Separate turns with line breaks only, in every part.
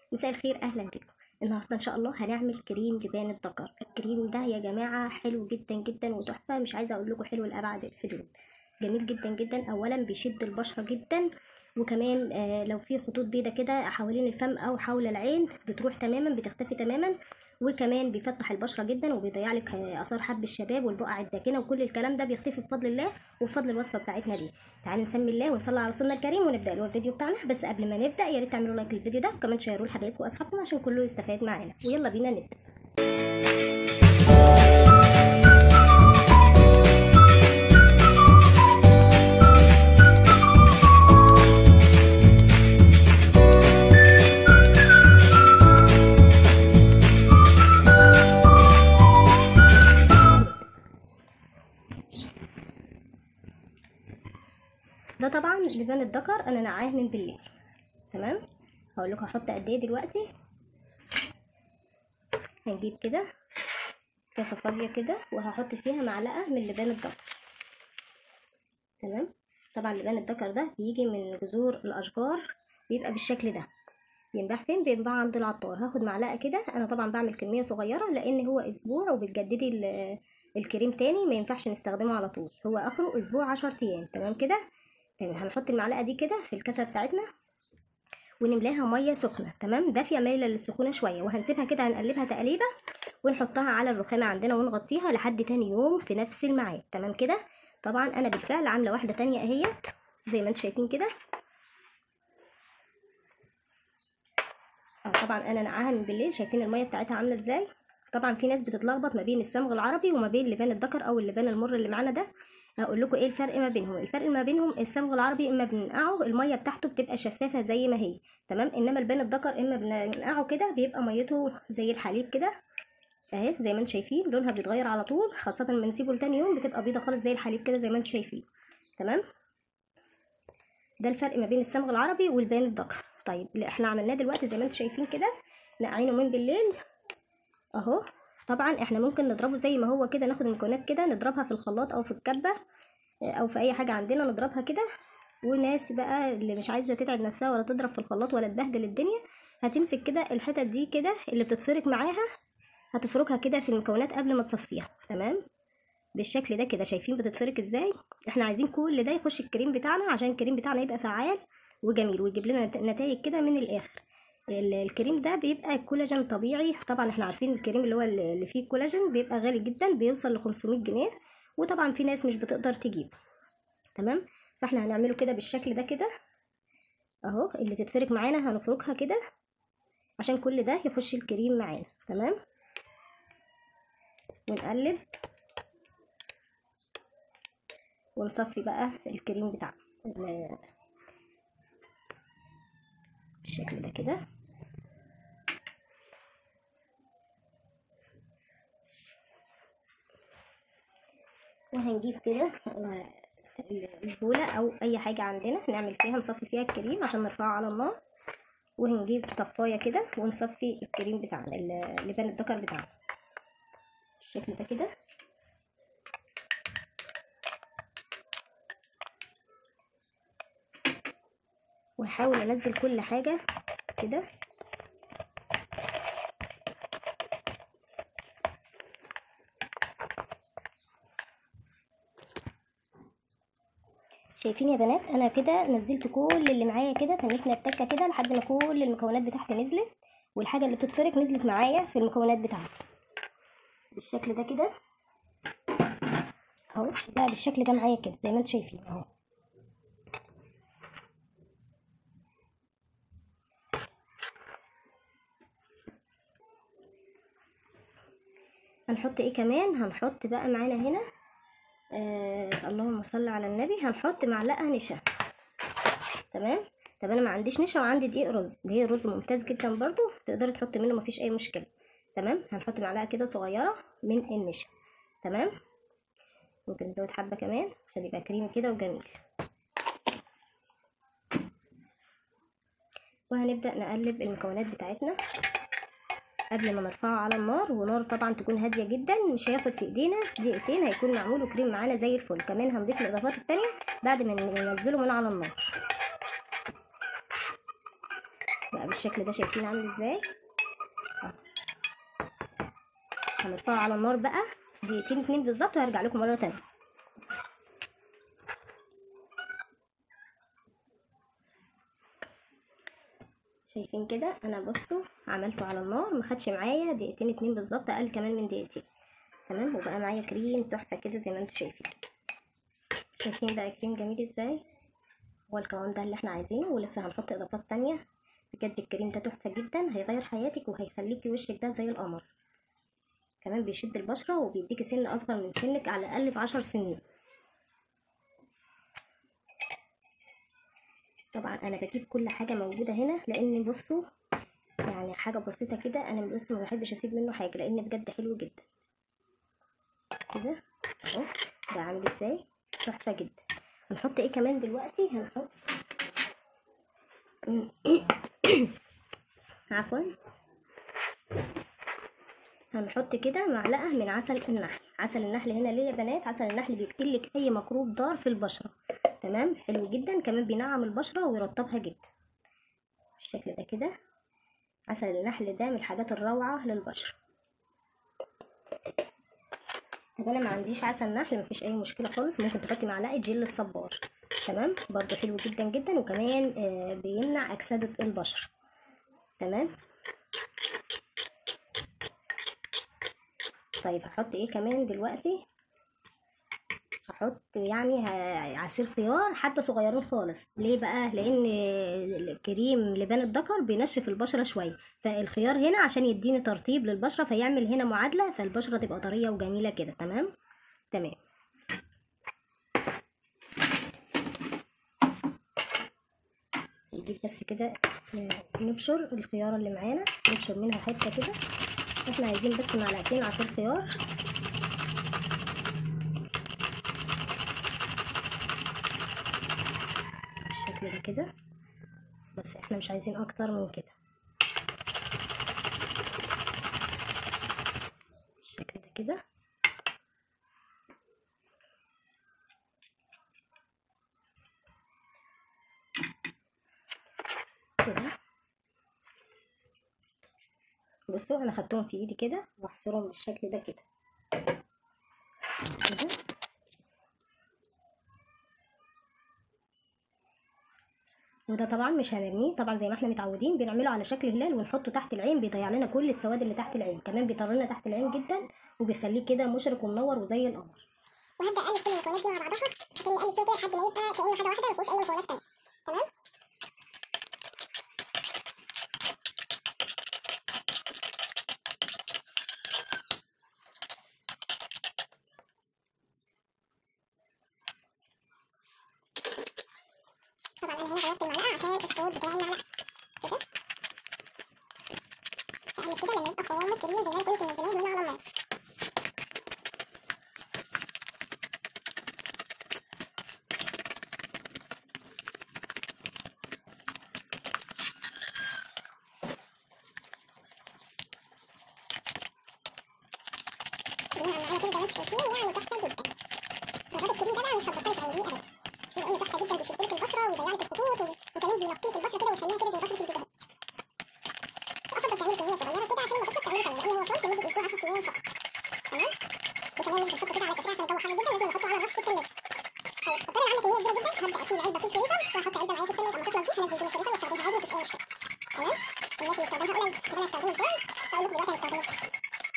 مساء الخير اهلا بكم النهارده ان شاء الله هنعمل كريم لبان الذكر الكريم ده يا جماعه حلو جدا جدا وتحفه مش عايزه اقول لكم حلو لابعد الحدود جميل جدا جدا اولا بيشد البشره جدا وكمان آه لو في خطوط بيضة كده حوالين الفم او حول العين بتروح تماما بتختفي تماما وكمان بيفتح البشره جدا وبيضيع لك آه، اثار حب الشباب والبقع الداكنه وكل الكلام ده بيختفي بفضل الله وبفضل الوصفه بتاعتنا دي تعالوا نسمي الله ونصلي على رسولنا الكريم ونبدا اللي هو الفيديو بتاعنا بس قبل ما نبدا يا ريت تعملوا لايك للفيديو ده وكمان شيروه لحبايبكم واصحابكم عشان كله يستفاد معانا ويلا بينا نبدا ده طبعا لبان الذكر انا نقعاه من بالليل تمام هقول لكم هحط قد ايه دلوقتي هنجيب كده كاسه فاضيه كده وهحط فيها معلقه من لبان الذكر تمام طبعا لبان الذكر ده بيجي من جذور الاشجار بيبقى بالشكل ده بينباع فين بينباع عند العطار هاخد معلقه كده انا طبعا بعمل كميه صغيره لان هو اسبوع وبتجددي ال- الكريم تاني ما ينفعش نستخدمه على طول هو اخره اسبوع عشر ايام تمام كده تمام هنحط المعلقه دي كده في الكاسه بتاعتنا ونملاها ميه سخنه تمام دافيه مايله للسخونه شويه وهنسيبها كده هنقلبها تقليبه ونحطها على الرخامه عندنا ونغطيها لحد تاني يوم في نفس الميعاد تمام كده طبعا انا بالفعل عامله واحده تانية اهيت زي ما انتم شايفين كده اه طبعا انا نقعها من بالليل شايفين الميه بتاعتها عامله ازاي طبعا في ناس بتتلخبط ما بين الصمغ العربي وما بين لبان الذكر او اللبان المر اللي معانا ده هقول لكم ايه الفرق ما بينهم الفرق ما بينهم الصمغ العربي اما بننقعه الميه بتاعته بتبقى شفافه زي ما هي تمام انما لبان الذكر اما بننقعه كده بيبقى ميته زي الحليب كده اهي زي ما انتم شايفين لونها بيتغير على طول خاصه لما نسيبه لتاني يوم بتبقى بيضه خالص زي الحليب كده زي ما انتم شايفين تمام ده الفرق ما بين الصمغ العربي والبان الذكر طيب اللي احنا عملناه دلوقتي زي ما انتم شايفين كده نقعينه من بالليل اهو طبعا احنا ممكن نضربه زي ما هو كده ناخد المكونات كده نضربها في الخلاط او في الكبه او في اي حاجه عندنا نضربها كده وناس بقى اللي مش عايزه تتعب نفسها ولا تضرب في الخلاط ولا تبهدل الدنيا هتمسك كده الحتت دي كده اللي بتتفرك معاها هتفركها كده في المكونات قبل ما تصفيها تمام بالشكل ده كده شايفين بتتفرك ازاي احنا عايزين كل ده يخش الكريم بتاعنا عشان الكريم بتاعنا يبقى فعال وجميل ويجيب لنا نتائج كده من الاخر ال- الكريم ده بيبقى كولاجين طبيعي طبعا احنا عارفين الكريم اللي هو اللي فيه كولاجين بيبقى غالي جدا بيوصل ل 500 جنيه وطبعا في ناس مش بتقدر تجيب تمام فاحنا هنعمله كده بالشكل ده كده اهو اللي تتفرك معانا هنفركها كده عشان كل ده يخش الكريم معانا تمام ونقلب ونصفي بقى الكريم بتاعنا ال- بالشكل ده كده وهنجيب كده آه، البولة أو أي حاجة عندنا نعمل فيها نصفي فيها الكريم عشان نرفعه على النار وهنجيب صفاية كده ونصفي الكريم بتاعنا ال- لبان الذكر بتاعنا بالشكل ده كده وهحاول انزل كل حاجة كده شايفين يا بنات انا كده نزلت كل اللي معايا كده تنيتنا التكه كده لحد ما كل المكونات بتاعتي نزلت والحاجه اللي بتتفرك نزلت معايا في المكونات بتاعتي بالشكل ده كده اهو لا بالشكل ده معايا كده زي ما انتم شايفين اهو هنحط ايه كمان هنحط بقى معانا هنا آه اللهم صل على النبي هنحط معلقه نشا تمام طب انا ما عنديش نشا وعندي دقيق رز دقيق رز ممتاز جدا برضو تقدري تحطي منه مفيش اي مشكله تمام هنحط معلقه كده صغيره من النشا تمام ممكن نزود حبه كمان عشان يبقى كريمي كده وجميل وهنبدا نقلب المكونات بتاعتنا قبل ما نرفعه على النار ونار طبعا تكون هاديه جدا مش هياخد في ايدينا دقيقتين هيكون معمول وكريم معانا زي الفل كمان هنضيف الاضافات التانية بعد ما ننزله من على النار بقى بالشكل ده شايفين عامل ازاي أهو. هنرفعه على النار بقى دقيقتين اتنين بالظبط وهرجع لكم مره تانية شايفين كده انا بصوا عملته على النار ما خدش معايا دقيقتين اتنين بالظبط اقل كمان من دقيقتين تمام وبقى معايا كريم تحفه كده زي ما انتم شايفين شايفين بقى كريم جميل ازاي هو القوام ده اللي احنا عايزينه ولسه هنحط اضافات تانية بجد الكريم ده تحفه جدا هيغير حياتك وهيخليكي وشك ده زي القمر كمان بيشد البشره وبيديكي سن اصغر من سنك على الاقل في عشر سنين طبعا انا بجيب كل حاجه موجوده هنا لان بصوا يعني حاجه بسيطه كده انا بصوا ما بحبش اسيب منه حاجه لان بجد حلو جدا كده اهو ده عامل ازاي تحفه جدا هنحط ايه كمان دلوقتي هنحط عفوا هنحط كده معلقه من عسل النحل عسل النحل هنا ليه يا بنات عسل النحل بيقتلك اي ميكروب ضار في البشره تمام حلو جدا كمان بينعم البشره ويرطبها جدا بالشكل ده كده عسل النحل ده من الحاجات الروعه للبشره طب انا ما عنديش عسل نحل مفيش اي مشكله خالص ممكن تحطي معلقه جل الصبار تمام برضو حلو جدا جدا وكمان آه بيمنع اكسده البشره تمام طيب هحط ايه كمان دلوقتي هحط يعني ه- عصير خيار حبه صغيرين خالص ليه بقى لان الكريم لبان الذكر بينشف البشره شويه فالخيار هنا عشان يديني ترطيب للبشره فيعمل هنا معادله فالبشره تبقى طريه وجميله كده تمام تمام نجيب بس كده آه، نبشر الخيار اللي معانا نبشر منها حته كده احنا عايزين بس معلقتين عصير خيار بالشكل ده كده بس احنا مش عايزين اكتر من كده بالشكل ده كده كده بصوا انا خدتهم في ايدي كده واحصرهم بالشكل ده كده كده وده طبعا مش هنرميه طبعا زي ما احنا متعودين بنعمله على شكل هلال ونحطه تحت العين بيضيع لنا كل السواد اللي تحت العين كمان بيطر لنا تحت العين جدا وبيخليه كده مشرق ومنور وزي القمر
وهبدا اقلب كل المكونات دي مع بعضها عشان نقلب فيها كده لحد ما يبقى كانه حاجه واحده ما فيهوش اي مكونات تانية تمام طبعا انا هنا غيرت المعلقه عشان الصوت بتاع المعلقه كده اقلب كده لما يبقى قوامه كريم زي ما انا كنت منزلاه هنا على النار يعني على كده زي ما انتم شايفين يعني تحفه جدا جربي الكريم ده بقى مش هتبطلي تعمليه ابدا لانه تحفه جدا بيشد لك البشره ويضيع لك الخطوط و- وكمان بينقيك البشره كده ويخليها كده زي بشره البيبيهات افضل تعملي كميه صغيره كده عشان الوقت تعملي كمان لان هو صوت لمده اسبوع 10 ايام فقط تمام وكمان مش بنحطه كده على كتير عشان الجو حر جدا لازم نحطه على نص التلاجة طيب فضلي عندي كميه كبيره جدا هبدا اشيل علبه في الفريزر واحط علبه معايا في التلاجة اما تخلص دي هنزل دي من الفريزر واستخدمها عادي مفيش اي مشكله تمام الناس اللي بتستخدمها قليل طب انا استخدمه ازاي هقول لكم دلوقتي انا استخدمه ازاي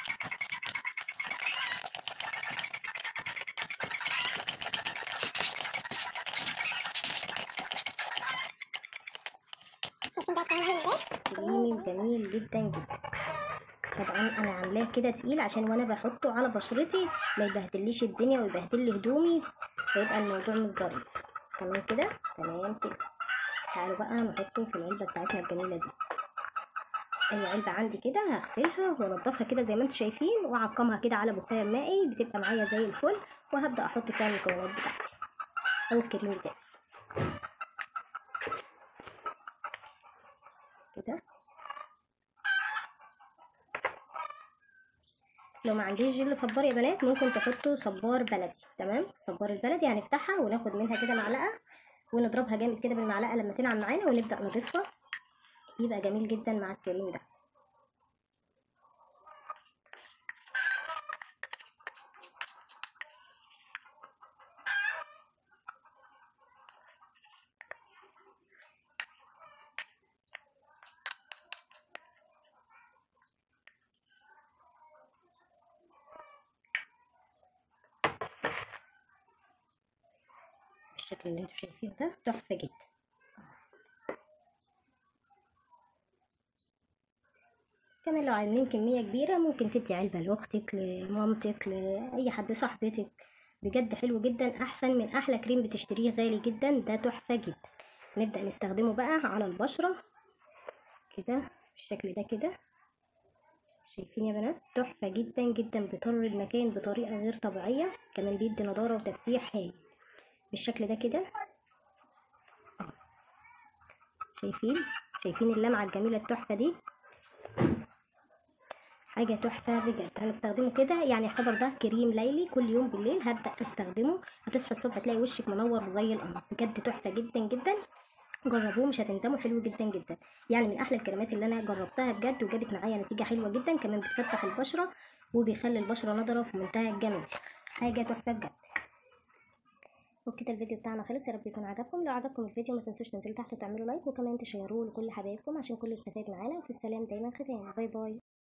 شايفين بقى القوام عامل ازاي؟
جميل جميل جدا جدا طبعا انا عاملاه كده تقيل عشان وانا بحطه على بشرتي ما يبهدليش الدنيا ويبهدل لي هدومي فيبقى الموضوع مش ظريف تمام كده تمام كده تعالوا بقى نحطه في العلبه بتاعتنا الجميله دي اي علبه عندي كده هغسلها وانضفها كده زي ما انتم شايفين واعقمها كده على بخار مائي بتبقى معايا زي الفل وهبدا احط فيها المكونات بتاعتي او الكريم بتاعي كده لو ما عنديش جل صبار يا بنات ممكن تحطوا صبار بلدي تمام الصبار البلدي هنفتحها وناخد منها كده معلقه ونضربها جامد كده بالمعلقه لما تنعم معانا ونبدا نضيفها بيبقى جميل جدا مع الكريم ده بالشكل اللي انتوا شايفينه ده تحفة جدا كمان لو عاملين كمية كبيرة ممكن تدي علبة لأختك لمامتك لأي حد صاحبتك بجد حلو جدا أحسن من أحلى كريم بتشتريه غالي جدا ده تحفة جدا نبدأ نستخدمه بقى على البشرة كده بالشكل ده كده شايفين يا بنات تحفة جدا جدا بيطر المكان بطريقة غير طبيعية كمان بيدي نضارة وتفتيح هايل بالشكل ده كده آه. شايفين شايفين اللمعة الجميلة التحفة دي حاجة تحفة بجد هنستخدمه كده يعني يعتبر ده كريم ليلي كل يوم بالليل هبدأ استخدمه هتصحى الصبح تلاقي وشك منور زي القمر بجد تحفة جدا جدا جربوه مش هتندموا حلو جدا جدا يعني من احلى الكريمات اللي انا جربتها بجد وجابت معايا نتيجة حلوة جدا كمان بتفتح البشرة وبيخلي البشرة نضرة في منتهى الجمال حاجة تحفة بجد وبكده الفيديو بتاعنا خلص يا رب يكون عجبكم لو عجبكم الفيديو ما تنسوش تنزلوا تحت وتعملوا لايك وكمان تشيروه لكل حبايبكم عشان كله يستفاد معانا وفي السلام دايما ختام باي باي